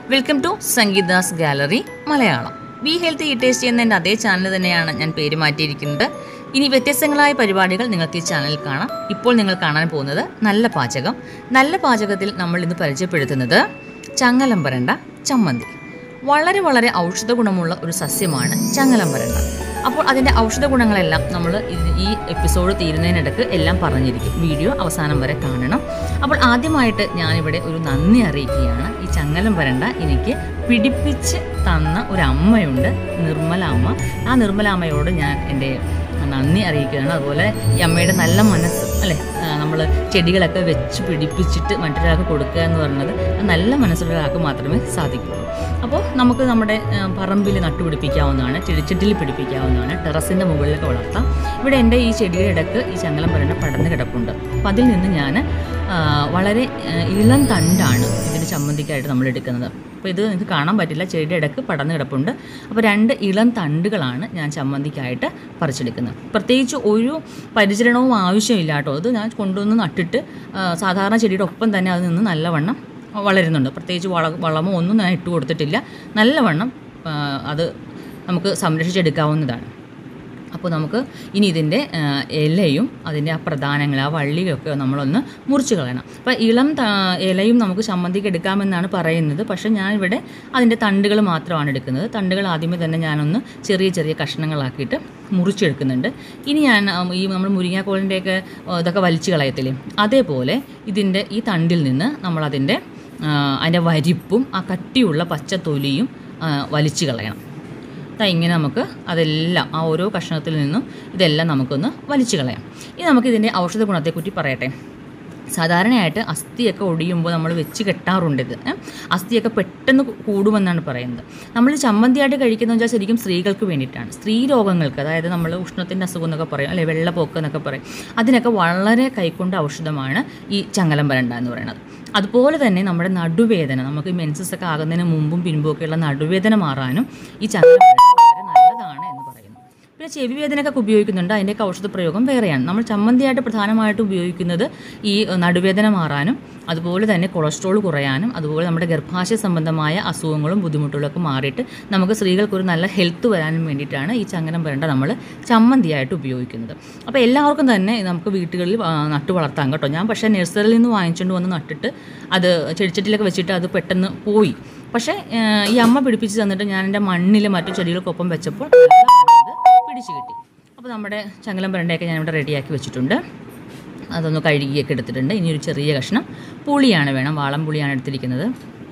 Welcome to Sangeetha's gallery Malayalam ബി health ഈ taste എന്ന എൻ്റെ അതേ ചാനൽ തന്നെയാണ് ഞാൻ പേര് മാറ്റിയിരിക്കുന്നത് ഇനി വ്യത്യസ്തങ്ങളായ പരിപാടികൾ നിങ്ങൾക്ക് ഈ ചാനലിൽ കാണാം ഇപ്പോൾ നിങ്ങൾ കാണാൻ പോകുന്നത് നല്ല പാചകം നല്ല പാചകത്തിൽ നമ്മൾ ഇന്ന് പരിചയപ്പെടുത്തുന്നത് ചങ്ങലം പരണ്ട ചമ്മന്തി വളരെ വളരെ ഔഷധ ഗുണമുള്ള ഒരു സസ്യമാണ് ചങ്ങലം പരണ്ട അപ്പോൾ അതിൻ്റെ ഔഷധ ഗുണങ്ങളെല്ലാം നമ്മൾ ഈ എപ്പിസോഡ് തീരുന്നതിനിടക്ക് എല്ലാം പറഞ്ഞിരിക്കും വീഡിയോ അവസാനം വരെ കാണണം അപ്പോൾ ആദ്യമായിട്ട് ഞാനിവിടെ ഒരു നന്ദി അറിയിക്കുകയാണ് ഈ ചങ്ങലം വരണ്ട എനിക്ക് പിടിപ്പിച്ച് തന്ന ഒരു അമ്മയുണ്ട് നിർമ്മല അമ്മ ആ നിർമ്മല അമ്മയോട് ഞാൻ എൻ്റെ നന്ദി അറിയിക്കുകയാണ് അതുപോലെ ഈ അമ്മയുടെ നല്ല മനസ്സ് അല്ലേ നമ്മൾ ചെടികളൊക്കെ വെച്ച് പിടിപ്പിച്ചിട്ട് മറ്റൊരാൾക്ക് കൊടുക്കുക എന്ന് പറയുന്നത് അത് നല്ല മനസ്സുള്ള ഒരാൾക്ക് മാത്രമേ സാധിക്കുള്ളൂ അപ്പോൾ നമുക്ക് നമ്മുടെ പറമ്പിൽ നട്ടുപിടിപ്പിക്കാവുന്നതാണ് ചെടിച്ചട്ടിയിൽ പിടിപ്പിക്കാവുന്നതാണ് ടെറസിൻ്റെ മുകളിലൊക്കെ വളർത്താം ഇവിടെ എൻ്റെ ഈ ചെടിയുടെ ഇടക്ക് ഈ ചങ്ങലം പരണ്ട പടർന്ന് കിടപ്പുണ്ട് അപ്പം അതിൽ നിന്ന് ഞാൻ വളരെ ആ, ഇളം തണ്ടാണ് ഇതിൻ്റെ ചമ്മന്തിക്കായിട്ട് നമ്മൾ എടുക്കുന്നത് അപ്പോൾ ഇത് നിങ്ങൾക്ക് കാണാൻ പറ്റില്ല ചെടിയുടെ ഇടക്ക് പടർന്ന് കിടപ്പുണ്ട് അപ്പോൾ രണ്ട് ഇളം തണ്ടുകളാണ് ഞാൻ ചമ്മന്തിക്കായിട്ട് പറിച്ചെടുക്കുന്നത് പ്രത്യേകിച്ച് ഒരു പരിചരണവും ആവശ്യമില്ല കേട്ടോ അത് ഞാൻ കൊണ്ടുവന്ന് നട്ടിട്ട് ആ, സാധാരണ ചെടിയുടെ ഒപ്പം തന്നെ അത് നിന്ന് നല്ലവണ്ണം വളരുന്നുണ്ട് പ്രത്യേകിച്ച് വള വളമോ ഒന്നും ഞാൻ ഇട്ട് കൊടുത്തിട്ടില്ല നല്ലവണ്ണം ആ, അത് നമുക്ക് സംരക്ഷിച്ചെടുക്കാവുന്നതാണ് അപ്പോൾ നമുക്ക് ഇനി ഇതിൻ്റെ ആ, ഇലയും അതിൻ്റെ ആ പ്രധാനങ്ങൾ ആ വള്ളിയൊക്കെ നമ്മളൊന്ന് മുറിച്ച് കളയണം അപ്പോൾ ഇളം ത- ഇലയും നമുക്ക് ചമ്മന്തിക്ക് എടുക്കാമെന്നാണ് പറയുന്നത് പക്ഷേ ഞാൻ ഇവിടെ അതിൻ്റെ തണ്ടുകൾ മാത്രമാണ് എടുക്കുന്നത് തണ്ടുകൾ ആദ്യമേ തന്നെ ഞാനൊന്ന് ചെറിയ ചെറിയ കഷ്ണങ്ങളാക്കിയിട്ട് മുറിച്ചെടുക്കുന്നുണ്ട് ഇനി ഞാൻ ആ, ഈ നമ്മൾ മുരിങ്ങാക്കോളിൻ്റെയൊക്കെ ആ, ഇതൊക്കെ വലിച്ചു കളയത്തില്ലേ അതേപോലെ ഇതിൻ്റെ ഈ തണ്ടിൽ നിന്ന് നമ്മളതിൻ്റെ ആ, അതിൻ്റെ വരിപ്പും ആ കട്ടിയുള്ള പച്ച തൊലിയും ആ, വലിച്ചു കളയണം ദാ ഇങ്ങനെ നമുക്ക് അതെല്ലാം ആ ഓരോ കഷ്ണത്തിൽ നിന്നും ഇതെല്ലാം നമുക്കൊന്ന് വലിച്ചു കളയാം ഇനി നമുക്ക് ഇതിൻ്റെ ഔഷധ ഗുണത്തെക്കുറിച്ച് പറയട്ടെ സാധാരണയായിട്ട് അസ്ഥിയൊക്കെ ഒടിയുമ്പോൾ നമ്മൾ വെച്ച് കെട്ടാറുണ്ട് ഇത് ഏ? അസ്ഥിയൊക്കെ പെട്ടെന്ന് കൂടുമെന്നാണ് പറയുന്നത് നമ്മൾ ചമ്മന്തിയായിട്ട് കഴിക്കുന്നത് വെച്ചാൽ ശരിക്കും സ്ത്രീകൾക്ക് വേണ്ടിയിട്ടാണ് സ്ത്രീ രോഗങ്ങൾക്ക് അതായത് നമ്മൾ ഉഷ്ണത്തിൻ്റെ അസുഖം എന്നൊക്കെ പറയും അല്ലെ വെള്ളപ്പൊക്കം എന്നൊക്കെ പറയും അതിനൊക്കെ വളരെ കൈക്കൊണ്ട ഔഷധമാണ് ഈ ചങ്ങലം വരണ്ട എന്ന് പറയുന്നത് അതുപോലെ തന്നെ നമ്മുടെ നടുവേദന നമുക്ക് മെൻസസ് ഒക്കെ ആകുന്നതിന് മുമ്പും പിൻപും ഒക്കെയുള്ള നടുവേദന മാറാനും ഈ ചങ്ങലം വളരെ നല്ലതാണ് എന്ന് പറയുന്നു പിന്നെ ചെവി വേദനയൊക്കെ ഉപയോഗിക്കുന്നുണ്ട് അതിൻ്റെയൊക്കെ ഔഷധ പ്രയോഗം വേറെയാണ് നമ്മൾ ചമ്മന്തിയായിട്ട് പ്രധാനമായിട്ടും ഉപയോഗിക്കുന്നത് ഈ ഏഹ്, നടുവേദന മാറാനും അതുപോലെ തന്നെ കൊളസ്ട്രോൾ കുറയാനും അതുപോലെ നമ്മുടെ ഗർഭാശയ സംബന്ധമായ അസുഖങ്ങളും ബുദ്ധിമുട്ടുകളൊക്കെ മാറിയിട്ട് നമുക്ക് സ്ത്രീകൾക്ക് ഒരു നല്ല ഹെൽത്ത് വരാനും വേണ്ടിയിട്ടാണ് ഈ ചങ്ങനം വരണ്ട നമ്മൾ ചമ്മന്തിയായിട്ട് ഉപയോഗിക്കുന്നത് അപ്പോൾ എല്ലാവർക്കും തന്നെ നമുക്ക് വീട്ടുകളിൽ ആ, നട്ടു വളർത്താം കേട്ടോ ഞാൻ പക്ഷേ നഴ്സറിയിൽ നിന്ന് വാങ്ങിച്ചുകൊണ്ട് വന്ന് നട്ടിട്ട് അത് ചെടിച്ചട്ടിലൊക്കെ വെച്ചിട്ട് അത് പെട്ടെന്ന് പോയി പക്ഷേ ഏഹ്, ഈ അമ്മ പിടിപ്പിച്ച് തന്നിട്ട് ഞാൻ എൻ്റെ മണ്ണിൽ മറ്റു ചെടികൾക്കൊപ്പം വെച്ചപ്പോൾ നല്ലവണ്ണം അത് പിടിച്ച് കിട്ടി അപ്പോൾ നമ്മുടെ ചങ്ങലം പരണ്ടയൊക്കെ ഞാനിവിടെ റെഡിയാക്കി വെച്ചിട്ടുണ്ട് അതൊന്ന് കഴുകിയൊക്കെ എടുത്തിട്ടുണ്ട് ഇനി ഒരു ചെറിയ കഷ്ണം പുളിയാണ് വേണം വാളം പുളിയാണ് എടുത്തിരിക്കുന്നത്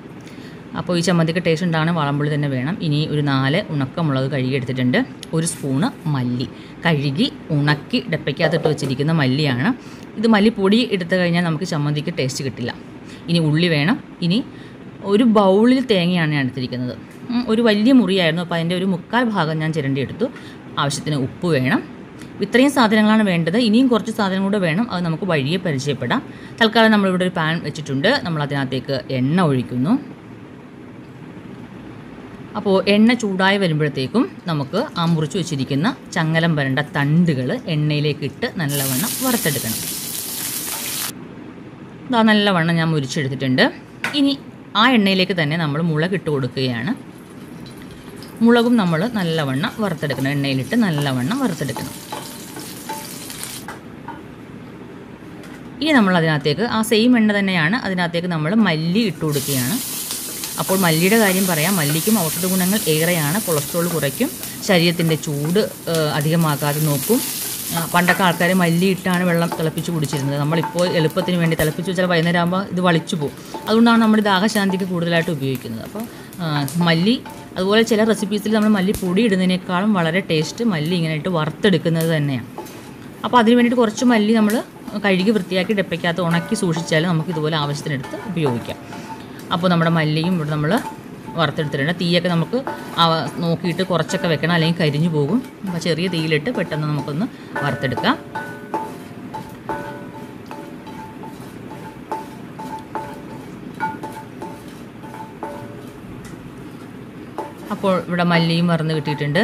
അപ്പോൾ ഈ ചമ്മന്തിക്ക് ടേസ്റ്റ് ഉണ്ടാകണം വാളംപുളി തന്നെ വേണം ഇനി ഒരു നാല് ഉണക്കമുളക് കഴുകി എടുത്തിട്ടുണ്ട് ഒരു സ്പൂണ് മല്ലി കഴുകി ഉണക്കി ഡപ്പയ്ക്കകത്തിട്ട് വെച്ചിരിക്കുന്ന മല്ലിയാണ് ഇത് മല്ലിപ്പൊടി എടുത്തു കഴിഞ്ഞാൽ നമുക്ക് ചമ്മന്തിക്ക് ടേസ്റ്റ് കിട്ടില്ല ഇനി ഉള്ളി വേണം ഇനി ഒരു ബൗളിൽ തേങ്ങയാണ് ഞാൻ എടുത്തിരിക്കുന്നത് ഉം, ഒരു വലിയ മുറിയായിരുന്നു അപ്പോൾ അതിൻ്റെ ഒരു മുക്കാൽ ഭാഗം ഞാൻ ചിരണ്ടി എടുത്തു ആവശ്യത്തിന് ഉപ്പ് വേണം ഇത്രയും സാധനങ്ങളാണ് വേണ്ടത് ഇനിയും കുറച്ച് സാധനം കൂടെ വേണം അത് നമുക്ക് വഴിയെ പരിചയപ്പെടാം തൽക്കാലം നമ്മളിവിടെ ഒരു പാൻ വെച്ചിട്ടുണ്ട് നമ്മൾ അതിനകത്തേക്ക് എണ്ണ ഒഴിക്കുന്നു അപ്പോൾ എണ്ണ ചൂടായി വരുമ്പോഴത്തേക്കും നമുക്ക് ആ മുറിച്ച് വെച്ചിരിക്കുന്ന ചങ്ങലം വരണ്ട തണ്ടുകൾ എണ്ണയിലേക്ക് ഇട്ട് നല്ലവണ്ണം വറുത്തെടുക്കണം ഇതാ നല്ലവണ്ണം ഞാൻ മുരിച്ചെടുത്തിട്ടുണ്ട് ഇനി ആ എണ്ണയിലേക്ക് തന്നെ നമ്മൾ മുളക് ഇട്ട് കൊടുക്കുകയാണ് മുളകും നമ്മൾ നല്ലവണ്ണം വറുത്തെടുക്കണം എണ്ണയിലിട്ട് നല്ലവണ്ണം വറുത്തെടുക്കണം ഇനി നമ്മൾ അതിനകത്തേക്ക് ആ സെയിം എണ്ണ തന്നെയാണ് അതിനകത്തേക്ക് നമ്മൾ മല്ലി ഇട്ട് കൊടുക്കുകയാണ് അപ്പോൾ മല്ലിയുടെ കാര്യം പറയാം മല്ലിക്കും ഔഷധ ഗുണങ്ങൾ ഏറെയാണ് കൊളസ്ട്രോൾ കുറയ്ക്കും ശരീരത്തിൻ്റെ ചൂട് ഏഹ്, അധികമാക്കാതെ നോക്കും ആ, പണ്ടൊക്കെ ആൾക്കാർ മല്ലി ഇട്ടാണ് വെള്ളം തിളപ്പിച്ച് കുടിച്ചിരുന്നത് നമ്മളിപ്പോൾ എളുപ്പത്തിന് വേണ്ടി തിളപ്പിച്ച് വെച്ചാൽ വൈകുന്നേരം ആകുമ്പോൾ ഇത് വളിച്ചു പോകും അതുകൊണ്ടാണ് നമ്മൾ ദാഹശാന്തിക്ക് കൂടുതലായിട്ട് ഉപയോഗിക്കുന്നത് അപ്പോൾ ആ, മല്ലി അതുപോലെ ചില റെസിപ്പീസിൽ നമ്മൾ മല്ലി പൊടി ഇടുന്നതിനേക്കാളും വളരെ ടേസ്റ്റ് മല്ലി ഇങ്ങനെ ഇട്ട് വറുത്തെടുക്കുന്നത് തന്നെയാണ് അപ്പോൾ അതിന് വേണ്ടിയിട്ട് കുറച്ച് മല്ലി നമ്മൾ കഴുകി വൃത്തിയാക്കി ഡപ്പയ്ക്കകത്ത് ഉണക്കി സൂക്ഷിച്ചാൽ നമുക്ക് ഇതുപോലെ ആവശ്യത്തിനെടുത്ത് ഉപയോഗിക്കാം അപ്പോൾ നമ്മുടെ മല്ലിയും ഇവിടെ നമ്മൾ വറുത്തെടുത്തിട്ടുണ്ട് തീയൊക്കെ നമുക്ക് ആ നോക്കിയിട്ട് കുറച്ചൊക്കെ വെക്കണം അല്ലെങ്കിൽ കരിഞ്ഞു പോകും അപ്പോൾ ചെറിയ തീയിലിട്ട് പെട്ടെന്ന് നമുക്കൊന്ന് വറുത്തെടുക്കാം അപ്പോൾ ഇവിടെ മല്ലിയും വറന്ന് കിട്ടിയിട്ടുണ്ട്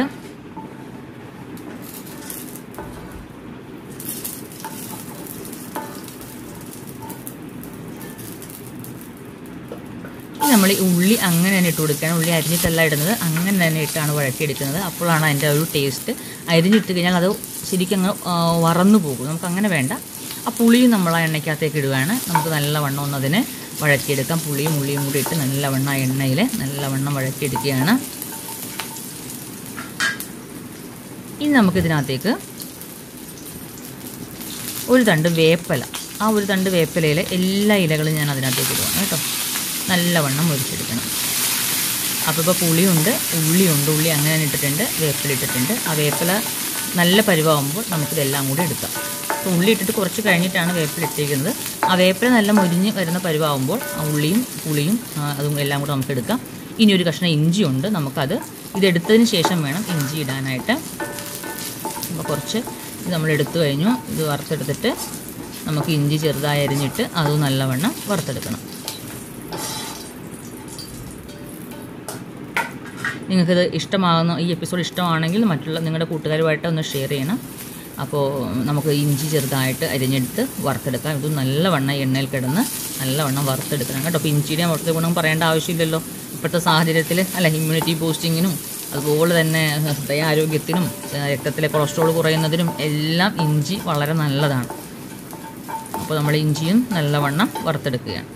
ഇനി നമ്മൾ നമ്മൾ ഈ ഉള്ളി അങ്ങനെ തന്നെ ഇട്ട് കൊടുക്കുകയാണ് ഉള്ളി അരിഞ്ഞിട്ടല്ല ഇടുന്നത് അങ്ങനെ തന്നെ ഇട്ടാണ് വഴറ്റിയെടുക്കുന്നത് അപ്പോഴാണ് അതിൻ്റെ ഒരു ടേസ്റ്റ് അരിഞ്ഞിട്ട് കഴിഞ്ഞാൽ അത് ശരിക്കും അങ്ങ് ആ, വറന്നു പോകും നമുക്ക് അങ്ങനെ വേണ്ട ആ പുളിയും നമ്മൾ ആ എണ്ണയ്ക്കകത്തേക്ക് ഇടുകയാണ് നമുക്ക് നല്ലവണ്ണം ഒന്ന് അതിനെ വഴറ്റിയെടുക്കാം പുളിയും ഉള്ളിയും കൂടി ഇട്ട് നല്ലവണ്ണം ആ എണ്ണയിൽ നല്ലവണ്ണം വഴറ്റിയെടുക്കുകയാണ് ഇനി നമുക്കിതിനകത്തേക്ക് ഒരു തണ്ട് വേപ്പല ആ ഒരു തണ്ട് വേപ്പിലയിൽ എല്ലാ ഇലകളും ഞാൻ അതിനകത്തേക്ക് ഇടുവാണ് കേട്ടോ നല്ലവണ്ണം മുരിച്ചെടുക്കണം അപ്പോൾ ഇപ്പോൾ പുളിയുണ്ട് ഉള്ളിയുണ്ട് ഉള്ളി അങ്ങനെ തന്നെ ഇട്ടിട്ടുണ്ട് വേപ്പില ഇട്ടിട്ടുണ്ട് ആ വേപ്പില നല്ല പരുവാകുമ്പോൾ നമുക്കിതെല്ലാം കൂടി എടുക്കാം അപ്പോൾ ഉള്ളി ഇട്ടിട്ട് കുറച്ച് കഴിഞ്ഞിട്ടാണ് വേപ്പില ഇട്ടിരിക്കുന്നത് ആ വേപ്പില നല്ല മുരിഞ്ഞ് വരുന്ന പരുവാകുമ്പോൾ ആ ഉള്ളിയും പുളിയും ആ, അതും എല്ലാം കൂടെ നമുക്ക് എടുക്കാം ഇനി ഒരു കഷ്ണം ഇഞ്ചിയുണ്ട് നമുക്കത് ഇതെടുത്തതിന് ശേഷം വേണം ഇഞ്ചി ഇടാനായിട്ട് അപ്പോൾ കുറച്ച് ഇത് നമ്മൾ എടുത്തു കഴിഞ്ഞു ഇത് വറുത്തെടുത്തിട്ട് നമുക്ക് ഇഞ്ചി ചെറുതായി അരിഞ്ഞിട്ട് അത് നല്ലവണ്ണം വറുത്തെടുക്കണം നിങ്ങൾക്കിത് ഇഷ്ടമാകുന്ന ഈ എപ്പിസോഡ് ഇഷ്ടമാണെങ്കിൽ മറ്റുള്ള നിങ്ങളുടെ കൂട്ടുകാരുമായിട്ട് ഒന്ന് ഷെയർ ചെയ്യണം അപ്പോൾ നമുക്ക് ഇഞ്ചി ചെറുതായിട്ട് അരിഞ്ഞെടുത്ത് വറുത്തെടുക്കാം ഇത് നല്ലവണ്ണം എണ്ണയിൽ കിടന്ന് നല്ലവണ്ണം വറുത്തെടുക്കണം കേട്ടോ അപ്പോൾ ഇഞ്ചിയുടെ വറുത്ത ഗുണം പറയേണ്ട ആവശ്യമില്ലല്ലോ ഇപ്പോഴത്തെ സാഹചര്യത്തിൽ അല്ല ഇമ്മ്യൂണിറ്റി ബൂസ്റ്റിങ്ങിനും അതുപോലെ തന്നെ ഹൃദയാരോഗ്യത്തിനും ഏഹ് രക്തത്തിലെ കൊളസ്ട്രോൾ കുറയുന്നതിനും എല്ലാം ഇഞ്ചി വളരെ നല്ലതാണ് അപ്പോൾ നമ്മൾ ഇഞ്ചിയും നല്ലവണ്ണം വറുത്തെടുക്കുകയാണ്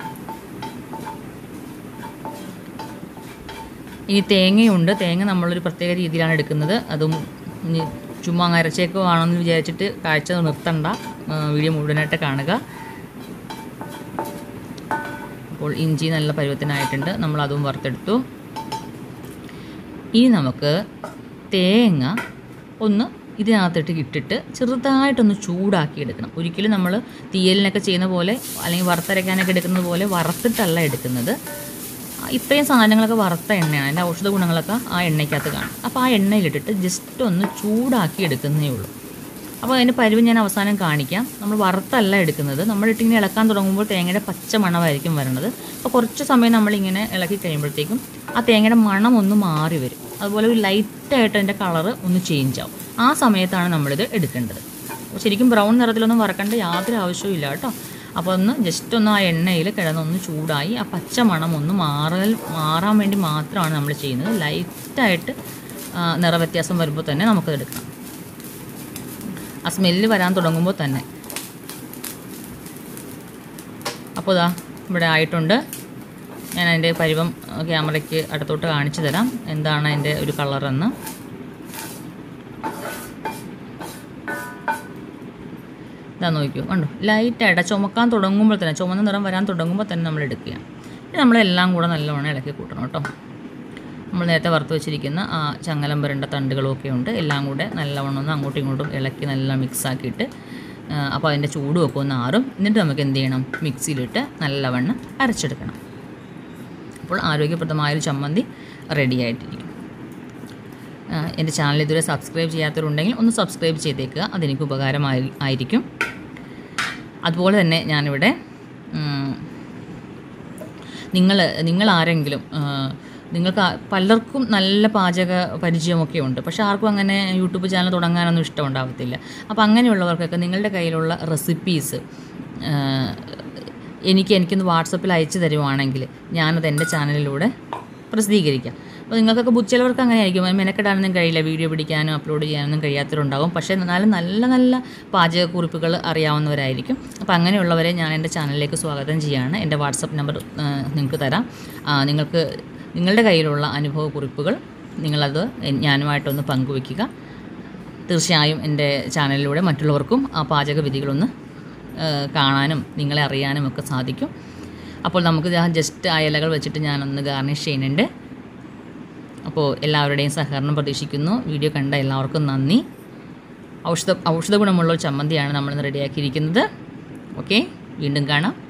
ഇനി തേങ്ങയുണ്ട് തേങ്ങ നമ്മളൊരു പ്രത്യേക രീതിയിലാണ് എടുക്കുന്നത് അതും ഇനി ചുമ്മാ അങ്ങ് അരച്ചേക്കുവാണെന്ന് വിചാരിച്ചിട്ട് കാഴ്ച നിർത്തണ്ട ആ, വീഡിയോ മുഴുവനായിട്ട് കാണുക അപ്പോൾ ഇഞ്ചി നല്ല പരുവത്തിനായിട്ടുണ്ട് നമ്മൾ അതും വറുത്തെടുത്തു ഇനി നമുക്ക് തേങ്ങ ഒന്ന് ഇതിനകത്തിട്ട് ഇട്ടിട്ട് ചെറുതായിട്ടൊന്ന് ചൂടാക്കി എടുക്കണം ഒരിക്കലും നമ്മൾ തീയലിനൊക്കെ ചെയ്യുന്ന പോലെ അല്ലെങ്കിൽ വറുത്തരയ്ക്കാനൊക്കെ എടുക്കുന്നത് പോലെ വറുത്തിട്ടല്ല എടുക്കുന്നത് ആ, ഇത്രയും സാധനങ്ങളൊക്കെ വറുത്ത എണ്ണയാണ് അതിൻ്റെ ഔഷധ ഗുണങ്ങളൊക്കെ ആ എണ്ണയ്ക്കകത്ത് കാണും അപ്പോൾ ആ എണ്ണയിലിട്ടിട്ട് ജസ്റ്റ് ഒന്ന് ചൂടാക്കി എടുക്കുന്നേ ഉള്ളൂ അപ്പോൾ അതിൻ്റെ പരുവ് ഞാൻ അവസാനം കാണിക്കാം നമ്മൾ വറുത്തല്ല എടുക്കുന്നത് നമ്മളിട്ടിങ്ങനെ ഇളക്കാൻ തുടങ്ങുമ്പോൾ തേങ്ങയുടെ പച്ച മണമായിരിക്കും വരണത് അപ്പോൾ കുറച്ച് സമയം നമ്മളിങ്ങനെ ഇളക്കി കഴിയുമ്പോഴത്തേക്കും ആ തേങ്ങയുടെ മണം ഒന്ന് മാറി വരും അതുപോലെ ഒരു ലൈറ്റായിട്ട് അതിൻ്റെ കളറ് ഒന്ന് ചേഞ്ച് ആവും ആ സമയത്താണ് നമ്മളിത് എടുക്കേണ്ടത് അപ്പോൾ ശരിക്കും ബ്രൗൺ നിറത്തിലൊന്നും വറക്കേണ്ട യാതൊരു ആവശ്യവും ഇല്ല കേട്ടോ അപ്പോൾ ഒന്ന് ജസ്റ്റ് ഒന്ന് ആ എണ്ണയിൽ കിടന്നൊന്ന് ചൂടായി ആ പച്ച മണം ഒന്ന് മാറൽ മാറാൻ വേണ്ടി മാത്രമാണ് നമ്മൾ ചെയ്യുന്നത് ലൈറ്റായിട്ട് നിറവ്യത്യാസം വരുമ്പോൾ തന്നെ നമുക്കത് എടുക്കണം ആ സ്മെല്ല് വരാൻ തുടങ്ങുമ്പോൾ തന്നെ അപ്പോൾ ഇതാ ഇവിടെ ആയിട്ടുണ്ട് ഞാൻ അതിൻ്റെ പരുവം ആ, ക്യാമറയ്ക്ക് അടുത്തോട്ട് കാണിച്ചു തരാം എന്താണ് അതിൻ്റെ ഒരു കളറെന്ന് ഇതാ നോക്കിയോ കണ്ടോ ലൈറ്റായിട്ട് ചുമക്കാൻ തുടങ്ങുമ്പോൾ തന്നെ ചുമന്ന നിറം വരാൻ തുടങ്ങുമ്പോൾ തന്നെ നമ്മൾ എടുക്കുക ഇത് നമ്മളെല്ലാം കൂടെ നല്ലവണ്ണം ഇളക്കി കൂട്ടണം കേട്ടോ നമ്മൾ നേരത്തെ വറുത്ത് വെച്ചിരിക്കുന്ന ആ ചങ്ങലം വരേണ്ട തണ്ടുകളൊക്കെ ഉണ്ട് എല്ലാം കൂടെ നല്ലവണ്ണം ഒന്ന് അങ്ങോട്ടും ഇങ്ങോട്ടും ഇളക്കി നല്ല മിക്സ് ആക്കിയിട്ട് അപ്പോൾ അതിൻ്റെ ചൂടും ഒക്കെ ഒന്ന് ആറും എന്നിട്ട് നമുക്ക് എന്ത് ചെയ്യണം മിക്സിയിലിട്ട് നല്ലവണ്ണം അരച്ചെടുക്കണം അപ്പോൾ ആരോഗ്യപ്രദമായൊരു ചമ്മന്തി റെഡി ആയിട്ടിരിക്കും ആ, എൻ്റെ ചാനൽ ഇതുവരെ സബ്സ്ക്രൈബ് ചെയ്യാത്തവരുണ്ടെങ്കിൽ ഒന്ന് സബ്സ്ക്രൈബ് ചെയ്തേക്കുക അതെനിക്ക് ഉപകാരമായി ആയിരിക്കും അതുപോലെ തന്നെ ഞാനിവിടെ ഉം, നിങ്ങൾ നിങ്ങൾ ആരെങ്കിലും ആ, നിങ്ങൾക്ക് ആ- പലർക്കും നല്ല പാചക പരിചയമൊക്കെ ഉണ്ട് പക്ഷേ ആർക്കും അങ്ങനെ യൂട്യൂബ് ചാനൽ തുടങ്ങാനൊന്നും ഇഷ്ടമുണ്ടാകത്തില്ല അപ്പോൾ അങ്ങനെയുള്ളവർക്കൊക്കെ നിങ്ങളുടെ കയ്യിലുള്ള റെസിപ്പീസ് എനിക്ക് എനിക്കൊന്ന് വാട്സപ്പിൽ അയച്ചു തരുവാണെങ്കിൽ ഞാനത് എൻ്റെ ചാനലിലൂടെ പ്രസിദ്ധീകരിക്കാം അപ്പോൾ നിങ്ങൾക്കൊക്കെ ബുദ്ധി ചിലവർക്ക് അങ്ങനെ ആയിരിക്കും മെനക്കെടാനൊന്നും കഴിയില്ല വീഡിയോ പിടിക്കാനും അപ്ലോഡ് ചെയ്യാനൊന്നും കഴിയാത്തവരുണ്ടാകും പക്ഷേ എന്നാലും നല്ല നല്ല പാചകക്കുറിപ്പുകൾ അറിയാവുന്നവരായിരിക്കും അപ്പോൾ അങ്ങനെയുള്ളവരെ ഞാൻ എൻ്റെ ചാനലിലേക്ക് സ്വാഗതം ചെയ്യുകയാണ് എൻ്റെ വാട്സപ്പ് നമ്പർ നിങ്ങൾക്ക് തരാം ആ, നിങ്ങൾക്ക് നിങ്ങളുടെ കയ്യിലുള്ള അനുഭവക്കുറിപ്പുകൾ നിങ്ങളത് ഞാനുമായിട്ടൊന്ന് പങ്കുവയ്ക്കുക തീർച്ചയായും എൻ്റെ ചാനലിലൂടെ മറ്റുള്ളവർക്കും ആ പാചക വിധികളൊന്ന് ആ, കാണാനും നിങ്ങളെ അറിയാനും ഒക്കെ സാധിക്കും അപ്പോൾ നമുക്ക് ജസ്റ്റ് ആ ഇലകൾ വെച്ചിട്ട് ഞാനൊന്ന് ഗാർണിഷ് ചെയ്യുന്നുണ്ട് അപ്പോൾ എല്ലാവരുടെയും സഹകരണം പ്രതീക്ഷിക്കുന്നു വീഡിയോ കണ്ട എല്ലാവർക്കും നന്ദി ഔഷധ ഔഷധ ഗുണമുള്ള ഒരു ചമ്മന്തിയാണ് നമ്മളിന്ന് റെഡിയാക്കിയിരിക്കുന്നത് ഓക്കെ വീണ്ടും കാണാം